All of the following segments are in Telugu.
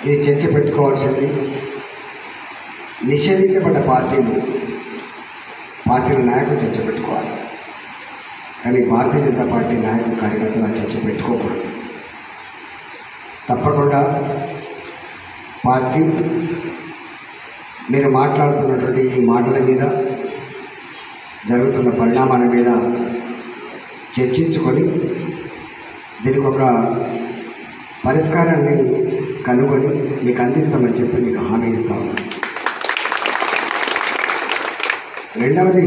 ఇది చర్చ పెట్టుకోవాల్సింది నిషేధించబడ్డ పార్టీలు పార్టీల నాయకులు చర్చ పెట్టుకోవాలి కానీ భారతీయ జనతా పార్టీ నాయకులు కార్యకర్తలు ఆ చర్చ పెట్టుకోకూడదు తప్పకుండా పార్టీ మీరు మాట్లాడుతున్నటువంటి ఈ మాటల మీద జరుగుతున్న పరిణామాల మీద చర్చించుకొని దీనికి ఒక పరిష్కారాన్ని కనుగొని మీకు అందిస్తామని చెప్పి మీకు హామీ ఇస్తాము రెండవది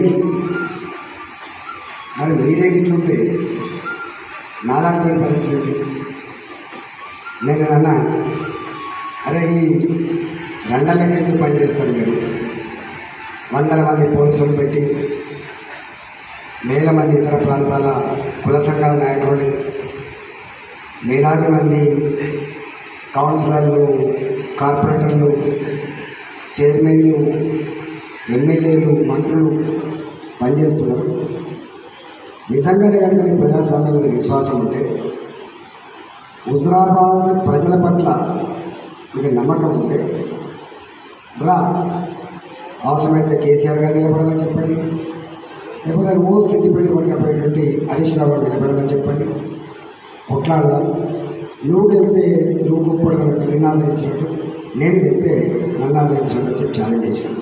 మరి మీరే ఇట్లుంటే నాలాంటి పరిస్థితి ఏంటి? నేను అన్నా అరే ఈ రెండలకైతే పనిచేస్తారు మీరు వందల మంది పోలీసులు పెట్టి వేల మంది ఇతర ప్రాంతాల కుల సంఘాల నాయకులు వేలాది మంది కౌన్సిలర్లు కార్పొరేటర్లు చైర్మన్లు ఎమ్మెల్యేలు మంత్రులు పనిచేస్తున్నారు నిజంగానే కనుక నీ ప్రజాస్వామ్యం మీద విశ్వాసం ఉంటే హుజరాబాద్ ప్రజల పట్ల మీకు నమ్మకం ఉంటే రా అవసరమైతే కేసీఆర్ గారు నిలబడమని చెప్పండి లేకపోతే రోజు సిద్ధిపేట పడినటువంటి హరీష్ రావు గారు నిలబడమని చెప్పండి కొట్లాడదాం నువ్వు వెళ్తే నువ్వు గొప్పడగలట్టు నిన్ను ఆదరించినట్టు నేను వెళ్తే నన్ను ఆదరించినట్టు అని చెప్పి ఛాలెంజ్ చేశాను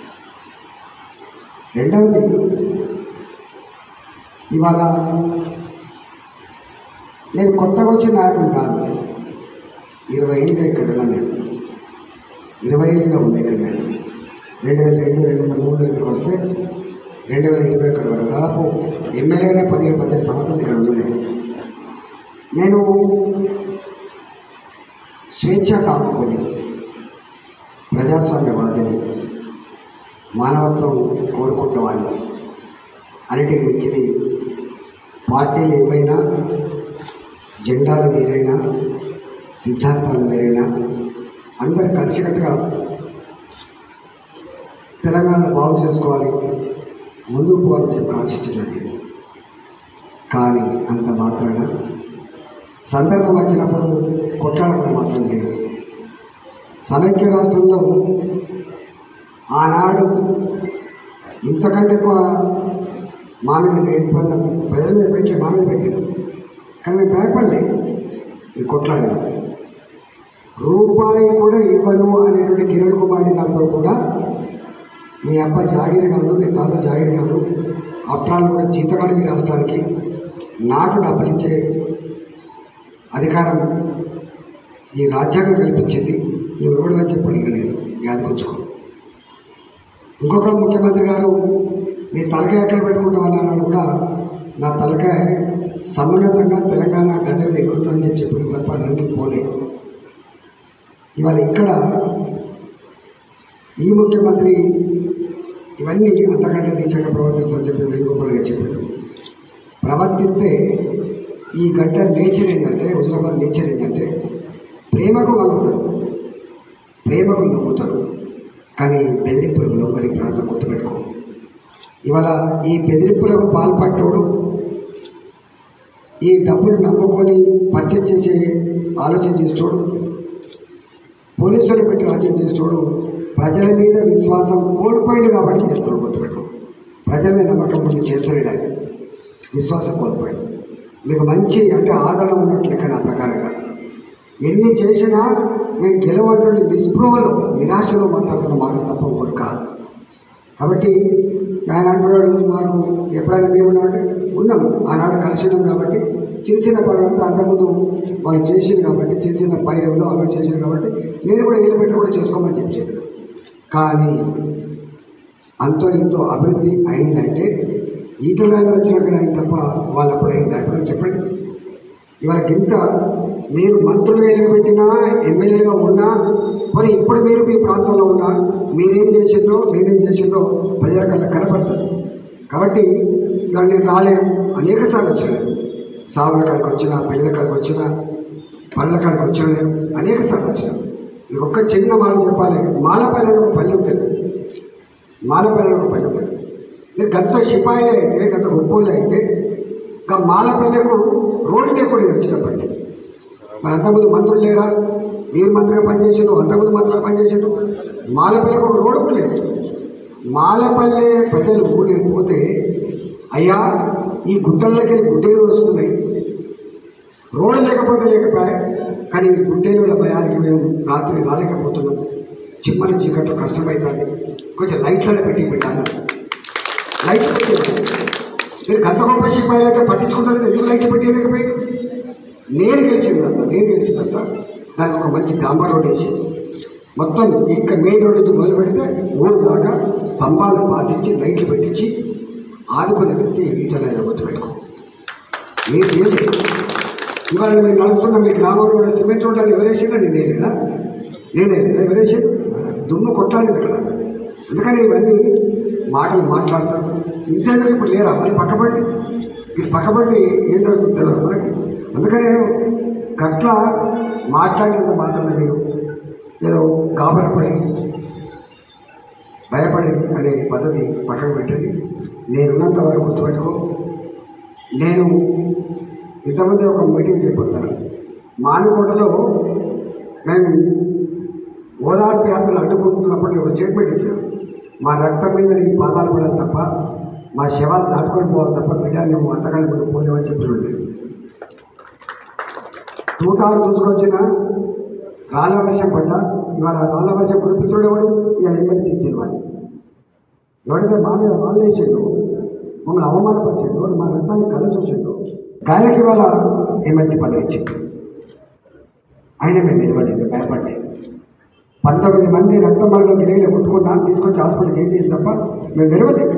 రెండవది ఇవాళ నేను కొత్తగా వచ్చిన నాయకుడు కాదు ఇరవై ఏళ్ళుగా ఇక్కడ ఉన్నాను నేను ఇరవై ఏళ్ళుగా ఉంది ఇక్కడ నేను రెండు వేల రెండు రెండు వేల మూడు ఇక్కడికి వస్తే రెండు వేల ఇరవై ఒకటి వరకు దాదాపు ఎమ్మెల్యేగానే పదిహేడు పద్దెనిమిది సంవత్సరాలు ఇక్కడ ఉన్నాను నేను స్వేచ్ఛ కాపుకొని ప్రజాస్వామ్యవాదిని మానవత్వం కోరుకుంటున్న వాడిని అన్నిటికి మిక్కిది పార్టీలు ఏమైనా జెండాలు వేరైనా సిద్ధాంతాలు వేరైనా అందరు కలిసికట్టుగా తెలంగాణ బాగు చేసుకోవాలి ముందుకు పోవాలని చెప్పి ఆశించడం కానీ అంత మాత్రాన సందర్భం వచ్చినప్పుడు కొట్లాడడం మాత్రం లేదు సమైక్య రాష్ట్రంలో ఆనాడు ఇంతకంటే ఎక్కువ మా మీద ఇబ్బంది ప్రజల మీద పెట్టి మా మీద పెట్టారు కానీ మేము భయపడలే ఈ కొట్లాడాము రూపాయి కూడా ఇవ్వను అనేటువంటి కిరణ్ కుమార్ గారితో కూడా మీ అబ్బ జాగిరి కాదు మీ తాత జాగిరి కాదు ఆఫ్టర్ ఆల్ కూడా జీతగాడికి రాష్ట్రానికి నాకు డబ్బులు ఇచ్చే అధికారం ఈ రాజ్యాంగం కల్పించింది నువ్వు ఎవడుగా చెప్పండి ఇక నేను యాదకొచ్చుకో ఇంకొక ముఖ్యమంత్రి గారు నీ తలకాయ ఎక్కడ పెట్టుకుంటామని అన్నాడు కూడా నా తలకాయ సమున్నతంగా తెలంగాణ గడ్డ మీద ఎగురుతుందని చెప్పి చెప్పిన తప్ప నుండి పోలే ఇవాళ ఇక్కడ ఈ ముఖ్యమంత్రి ఇవన్నీ అంతకంటే నీచంగా ప్రవర్తిస్తుందని చెప్పి వేణుగోపాల్గా చెప్పాడు ప్రవర్తిస్తే ఈ గడ్డ నేచర్ ఏంటంటే హుజరాబాద్ నేచర్ ఏంటంటే ప్రేమకు వంగుతారు ప్రేమకు నవ్వుతారు కానీ బెదిరింపులకు లొంగని ప్రాంతం గుర్తుపెట్టుకో ఇవాళ ఈ బెదిరింపులకు పాల్పట్టోడు ఈ డబ్బులు నమ్ముకొని పర్చేజ్ చేసే ఆలోచన చేసేటోడు పోలీసులు పెట్టి ఆలోచన చేసేటోడు ప్రజల మీద విశ్వాసం కోల్పోయింది కాబట్టి చేస్తాడు గుర్తుపెట్టుకో ప్రజల మీద నమ్మకం ఉండి చేస్తాడు విశ్వాసం కోల్పోయింది మీకు మంచి అంటే ఆదరణ ఉన్నట్లు లెక్క నా ప్రకారంగా ఎన్ని చేసినా మేము గెలవటువంటి నిస్పృహలో నిరాశలో మాట్లాడుతున్న మాట తప్ప ఇంకోటి కాదు కాబట్టి ఆయన అంటున్నాడు మాకు ఎప్పుడైనా మేము ఉన్నామంటే ఉన్నాము ఆనాడు కలిసి ఉన్నాం కాబట్టి చిన్న చిన్న పనులంతా అంతకుముందు వాళ్ళు చేసింది కాబట్టి చిన్న చిన్న పైరవులు అవి చేసింది కాబట్టి నేను కూడా ఏళ్ళు పెట్టి కూడా చేసుకోమని చెప్పి చెప్పాను కానీ అంతో ఇంతో అభివృద్ధి అయిందంటే ఈత వేళ వచ్చినాక అయింది తప్ప వాళ్ళు అప్పుడు అయింది అప్పుడు చెప్పండి ఇవాళ గింత మీరు మంత్రులుగా ఎలుగుపెట్టినా ఎమ్మెల్యేగా ఉన్నా మరి ఇప్పుడు మీరు మీ ప్రాంతంలో ఉన్నా మీరేం చేసిందో నేనేం చేసిందో ప్రజల కల్లా కనపడుతుంది కాబట్టి ఇవాళ నేను రాలే అనేక సార్లు వచ్చాను సాగుల కాడికి వచ్చిన పెళ్ళిళ్ళ కాడికి వచ్చిన పళ్ళ కాడికి వచ్చిన నేను అనేక సార్లు వచ్చాను మీకు ఒక్క చిన్న మాట చెప్పాలి మాలపల్లి ఒక పల్లె ఉంటుంది మాలపల్లి ఒక పల్లె ఉంటుంది మీరు గంత సిపాయిలే అయితే గంత గొప్పోళ్ళే అయితే ఇంకా మాలపల్లెకు రోడ్డు లేకుండా వచ్చినప్పటికీ మరి అంతకుముందు మంత్రులు లేరా మీరు మంత్రిగా పనిచేసారు అంతకుముందు మంత్రులు పనిచేసారు మాలపల్లికి ఒక రోడ్డు కూడా లేదు మాలపల్లె ప్రజలు నేను పోతే అయ్యా ఈ గుట్టల్లోకి వెళ్ళి గుడ్డేలు వస్తున్నాయి రోడ్డు లేకపోతే లేకపోయా కానీ ఈ గుడ్డేలుల భయానికి మేము రాత్రి రాలేకపోతున్నాం చిమ్మని చీకట్లో కష్టమవుతుంది కొంచెం లైట్లలో పెట్టి పెట్టాను లైట్లు పెట్టి మీరు గంట గొప్ప సిపాయిలు అయితే పట్టించుకుంటారు ఎందుకు లైట్లు పెట్టలేకపోయారు నేను గెలిచిందంట నేను గెలిచిందంట దానికి ఒక మంచి డాంబర్ రోడ్ వేసి మొత్తం ఇక్కడ మెయిన్ రోడ్ నుంచి మొదలు పెడితే ఊరు దాకా స్తంభాలు పాతించి లైట్లు పెట్టించి ఆదుకునే వ్యక్తి ఈటలైన గుర్తుపెట్టుకో మీరు చేయలేదు ఇవాళ మీరు నడుస్తున్న మీ గ్రామంలో కూడా సిమెంట్ రోడ్ అని ఎవరేసిందా నేనే లేదా నేనే లేదా ఎవరేసాను దుమ్ము కొట్టాలి ఇక్కడ అందుకని ఇవన్నీ మాటలు మాట్లాడతారు ఇంతేందుకు ఇప్పుడు లేరా మళ్ళీ పక్కపడి మీరు పక్కపడి ఏం జరుగుతుందో తెలియదు మనకి అందుకని నేను గట్ల మాట్లాడినంత మాత్రమే మీరు ఏదో గాబరపడి భయపడి అనే పద్ధతి పక్కన పెట్టండి నేనున్నంత వరకు గుర్తుపెట్టుకో నేను ఇంతమంది ఒక మీటింగ్ చేపడతాను మానుకోటలో మేము ఓదార్పు యాత్రలు అడ్డుకుంటున్నప్పుడు ఒక స్టేట్మెంట్ ఇచ్చాను మా రక్తం మీద నీ పాదాలు పడాలి తప్ప మా శవాలు దాటుకొని పోవాలి తప్ప బిడ్డ నువ్వు అంతకాలం ముందు పోలేవని చెప్పి తూటాలు చూసుకొచ్చిన రాళ్ళ వర్షం పడ్డా ఇవాళ రాళ్ళ వర్షం కురిపించుడేవాడు ఇవాళ ఎమ్మెల్సీ ఇచ్చిన వాడు ఎవడైతే మా మీద వాళ్ళు వేసిండు మమ్మల్ని అవమానపరిచిండు మా రక్తాన్ని కళ్ళ చూసిండు గాయకి ఇవాళ ఎమ్మెల్సీ పదవి ఇచ్చిండు ఆయన మేము నిలబడలేదు భయపడ్డాయి పంతొమ్మిది మంది రక్త మరణం తెలియలే కొట్టుకున్నా తీసుకొచ్చి హాస్పిటల్కి ఏం చేసి తప్ప మేము విరవలేదు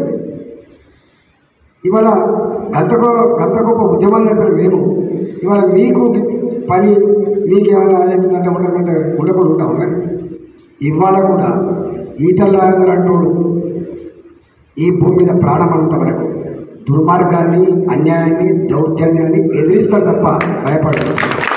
ఇవాళ గంత గొప్ప గంత గొప్ప ఉద్యమాలు నడిపిన మేము ఇవాళ మీకు పని మీకు ఏమైనా అదేంటంటే ఉండకుంటే ఉండకుండా ఉంటాము కానీ ఇవాళ కూడా ఈటల్లాంధ్ర అంటోడు ఈ భూమి మీద ప్రాణమంత వరకు దుర్మార్గాన్ని అన్యాయాన్ని దౌర్జన్యాన్ని ఎదిరిస్తారు తప్ప భయపడరు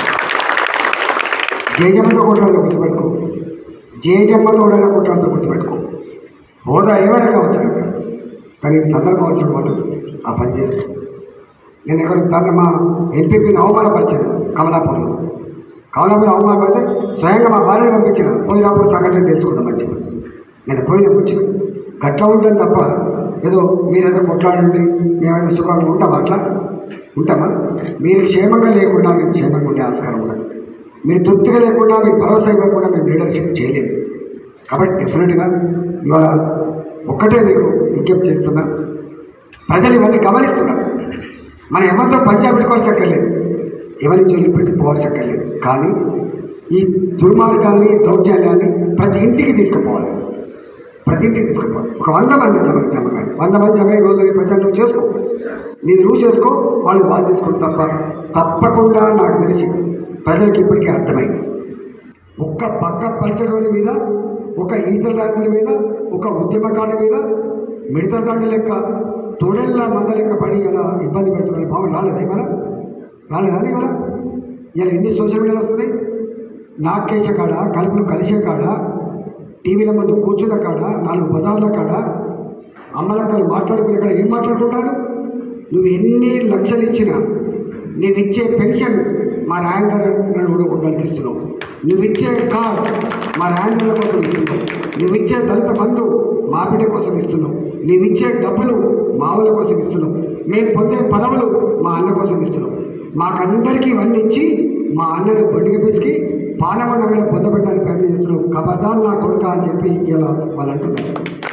జేజమ్మతో కొట్టాలి గుర్తుపెట్టుకో జేజమ్మతో కూడా కొట్టాలతో గుర్తుపెట్టుకో హోదా ఏమైనా కావచ్చు కానీ సందర్భం వచ్చిన వాళ్ళు ఆ పని చేస్తాం నేను ఎక్కడ దాన్ని మా ఎంపీపీని అవమానపరిచాను కమలాపూర్లో కమలాపూర్ అవమానపడితే స్వయంగా మా భార్యను పంపించిన పోయినప్పుడు సంగతి తెలుసుకుందాం మంచిగా నేను పోయిన వచ్చిన గట్లా ఉంటుంది తప్ప ఏదో మీరేదో కొట్లాడండి మేమైనా సుఖంగా ఉంటామా అట్లా ఉంటామా మీరు క్షేమంగా లేకుండా మేము క్షేమంగా ఉండే ఆస్కారం ఉండదు మీరు తృప్తిగా లేకుండా మీకు భరోసా ఇవ్వకుండా మేము లీడర్షిప్ చేయలేము కాబట్టి డెఫినెట్గా ఇవాళ ఒక్కటే మీకు విజ్ఞప్తి చేస్తున్నా ప్రజలు ఇవన్నీ గమనిస్తున్నారు మనం ఎవరితో పంచాయతీ పెట్టుకోవాల్సి అక్కర్లేదు ఎవరిని జోలి పెట్టుకోవాల్సి అక్కర్లేదు కానీ ఈ దుర్మార్గాన్ని దౌర్జన్యాన్ని ప్రతి ఇంటికి తీసుకుపోవాలి ప్రతి ఇంటికి తీసుకుపోవాలి ఒక వంద మంది జమ జమ కాదు. వంద మంది జమ రోజు నీ ప్రజలు నువ్వు చేసుకో నీది నువ్వు చేసుకో వాళ్ళు వాళ్ళు చేసుకోండి తప్ప తప్పకుండా నాకు తెలిసి ప్రజలకు ఇప్పటికీ అర్థమైంది ఒక్క పక్క పల్చడోని మీద ఒక ఈతల మీద ఒక ఉద్యమకారుడి మీద మిడతల దండ లెక్క తొడెళ్ళ మంద లెక్క పడి ఇలా ఇబ్బంది పెడుతున్న భావం రాలేదా ఇవాళ రాలేదా ఇవాళ ఇలా ఎన్ని సోషల్ మీడియాలు వస్తున్నాయి నాకేసే కాడ కలుపులు కలిసే కాడ టీవీల ముందు కూర్చున్న కాడ నాలుగు బజార్ల కాడ అమ్మలక్కలు మాట్లాడుకునే కాడ ఏం మాట్లాడుకుంటారు నువ్వు ఎన్ని లక్షలు ఇచ్చినా నీవు ఇచ్చే పెన్షన్ మా రాయందరూ కూడా ఉండడానికి ఇస్తున్నావు నువ్వు ఇచ్చే కార్ మా రాయందరుల కోసం ఇస్తున్నావు నువ్వు ఇచ్చే దళిత బంధు మా బిడ్డ కోసం ఇస్తున్నావు నువ్వు ఇచ్చే డబ్బులు మా వాళ్ళ కోసం ఇస్తున్నావు మేము పొందే పదవులు మా అన్న కోసం ఇస్తున్నావు మాకందరికీ ఇవన్నీ ఇచ్చి మా అన్నను బొడ్డికి పిసికి పాలమండ మీద పొందబెట్టడానికి ప్రయత్నం చేస్తున్నావు కబర్దాన్ నా కొడుక అని చెప్పి ఇలా వాళ్ళు అంటున్నారు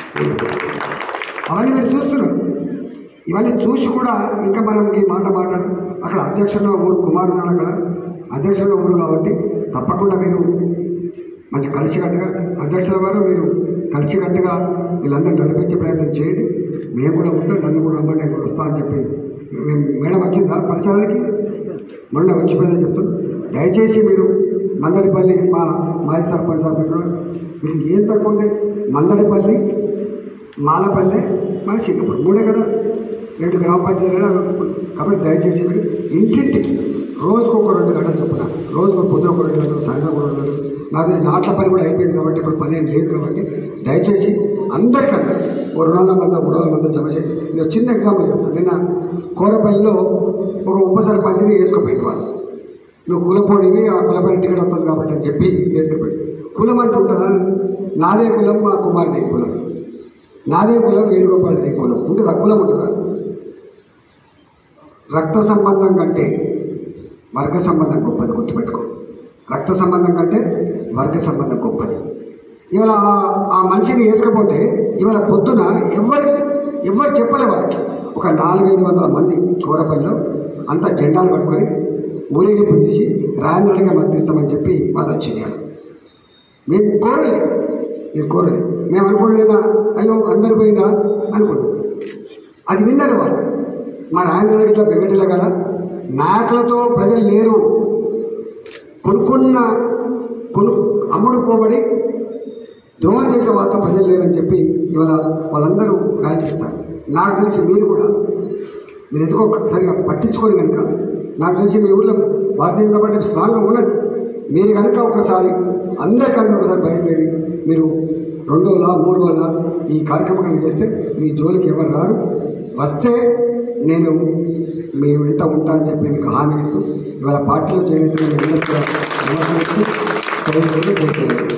అవన్నీ మీరు చూస్తున్నారు ఇవన్నీ చూసి కూడా ఇంకా మనం ఈ మాట మాట్లాడు అక్కడ అధ్యక్షుడు ఊరు కుమారుడు ఉన్నాడు అక్కడ అధ్యక్షుడు ఊరు కాబట్టి తప్పకుండా మీరు మంచి కలిసికట్టుగా అధ్యక్షుల వారు మీరు కలిసికట్టుగా వీళ్ళందరినీ నడిపించే ప్రయత్నం చేయండి మేము కూడా ఉంటాం నన్ను కూడా రమ్మండి నేను కూడా వస్తా అని చెప్పి మేము మేడం వచ్చిందా పరిచయానికి మొన్న వచ్చిపోయిందని చెప్తున్నాం దయచేసి మీరు మందడిపల్లి మా మాజీ సర్పంచ్ సభ్యులు మీకు ఏం తక్కువ ఉంది మందడిపల్లి మాలపల్లె మన సింగపూర్ మూడే కదా రెండు గ్రామ పంచాయతీలు కాబట్టి దయచేసి మీరు ఇంటింటికి రోజుకు ఒక రెండు గంటలు చొప్పున రోజుకు ఒక పొద్దున ఒక రెండు గంటలు సాయంత్రం ఒక రెండు గంటలు నాకు తెలిసిన నాట్ల పని కూడా అయిపోయింది కాబట్టి ఇప్పుడు పని ఏం లేదు కాబట్టి దయచేసి అందరికన్నా ఓ రెండు వందల మంది మూడు వందల మంది జమ చేసి నేను చిన్న ఎగ్జాంపుల్ చెప్తాను నిన్న కోరపల్లిలో ఒక ఉప సర్పంచ్ని వేసుకోపోయింది వాళ్ళు నువ్వు కులపోడివి ఆ కులపైన టికెట్ వస్తుంది కాబట్టి అని చెప్పి వేసుకుపోయి కులం అంటూ ఉంటుందా నాదే కులం మా కుమారుదే కులం నాదే కులం వేణుగోపాలదే కులం ఉంటుందా కులం ఉంటుందా రక్త సంబంధం కంటే వర్గ సంబంధం గొప్పది గుర్తుపెట్టుకో రక్త సంబంధం కంటే వర్గ సంబంధం గొప్పది ఇవాళ ఆ- ఆ మనిషిని వేసుకపోతే ఇవాళ పొద్దున ఎవరి ఎవరు చెప్పలే వాళ్ళకి ఒక నాలుగైదు వందల మంది కోరపల్లిలో అంతా జెండాలు పట్టుకొని ఊరేగింపు తీసి రాజేంద్రుడిగా మద్దతిస్తామని చెప్పి వాళ్ళు వచ్చింది మేము కోరలేదు మేము కోరలేదు మేము అనుకోలేదా అయ్యో అందరు పోయిందా అనుకున్నాం అది విన్నారు వాళ్ళు మా రాజేంద్రుడికి ఇట్లా వెంకటల కదా నాయకులతో ప్రజలు లేరు కొనుక్కున్న కొను అమ్ముడు పోబడి ద్రోహం చేసే వాళ్ళతో ప్రజలు లేరని చెప్పి ఇవాళ వాళ్ళందరూ రాయిస్తారు నాకు తెలిసి మీరు కూడా మీరు ఎందుకో సరిగా పట్టించుకొని కనుక నాకు తెలిసి మీ ఊళ్ళో భారతీయ జనతా పార్టీ స్ట్రాంగ్గా ఉన్నది మీరు కనుక ఒకసారి అందరికందరూ ఒకసారి బయలుదేరి మీరు రెండో లా మూడు వల్ల ఈ కార్యక్రమం కనుక చేస్తే మీ జోలికి ఎవరు రారు వస్తే నేను మీరు వెంట ఉంటా అని చెప్పి మీకు హామీ ఇస్తూ ఇవాళ పార్టీలో చేరిన అందరికీ కూడా నమస్కరిస్తూ సెలవు కోరుతున్నాను